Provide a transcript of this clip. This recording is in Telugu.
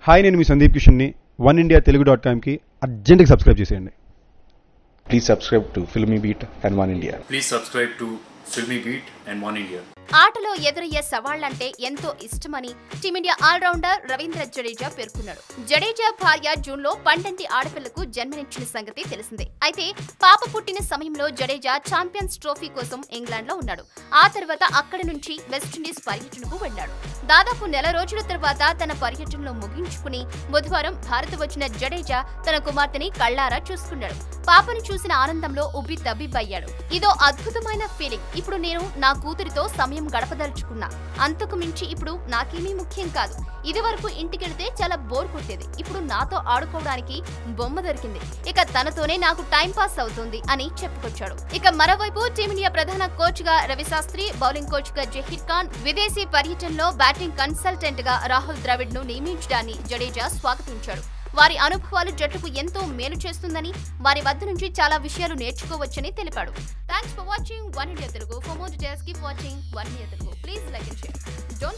హాయ్ నేను మీ సందీప్ కిషన్ని వన్ ఇండియా తెలుగు డాట్ కామ్కి అర్జెంట్గా సబ్స్క్రైబ్ చేసేయండి Please subscribe to Filmy Beat and One India. Please subscribe to Filmy Beat and One India. ఆటలో ఎదురయ్యే సవాళ్లంటే ఎంతో ఇష్టమని టీమిండియా ఆల్రౌండర్ రవీంద్ర జడేజా పేర్కొన్నాడు జడేజా భార్య జూన్ లో పండంటి ఆడపిల్లకు జన్మనిచ్చిన సంగతి తెలిసిందే అయితే పాప పుట్టిన సమయంలో జడేజా ఛాంపియన్స్ ట్రోఫీ కోసం ఇంగ్లాండ్ లో ఉన్నాడు ఆ తర్వాత అక్కడి నుంచి వెస్టిండీస్ పర్యటనకు వెళ్ళాడు దాదాపు నెల రోజుల తర్వాత తన పర్యటనలో ముగించుకుని బుధవారం భారత్ వచ్చిన జడేజా తన కుమార్తెని కళ్ళారా చూసుకున్నాడు పాపను చూసిన ఆనందంలో ఉబ్బి తబ్బిబ్బయ్యాడు ఇదో అద్భుతమైన ఫీలింగ్ ఇప్పుడు నేను నా కూతురితో సమయం గడపదలుచుకున్నా అంతకు మించి ఇప్పుడు నాకేమీ ముఖ్యం కాదు ఇది వరకు ఇంటికెళ్తే చాలా బోర్ కొట్టేది ఇప్పుడు నాతో ఆడుకోవడానికి బొమ్మ దొరికింది ఇక తనతోనే నాకు టైం పాస్ అవుతుంది అని చెప్పుకొచ్చాడు ఇక మరోవైపు టీమిండియా ప్రధాన కోచ్ గా రవిశాస్త్రి బౌలింగ్ కోచ్ గా జహీర్ ఖాన్ విదేశీ పర్యటనలో బ్యాటింగ్ కన్సల్టెంట్ గా రాహుల్ ద్రవిడ్ ను నియమించడాన్ని జడేజా స్వాగతించాడు వారి అనుభవాలు జట్టుకు ఎంతో మేలు చేస్తుందని వారి వద్ద నుంచి చాలా విషయాలు నేర్చుకోవచ్చని తెలిపాడు thanks for watching one India Telugu for more details keep watching one India Telugu please like and share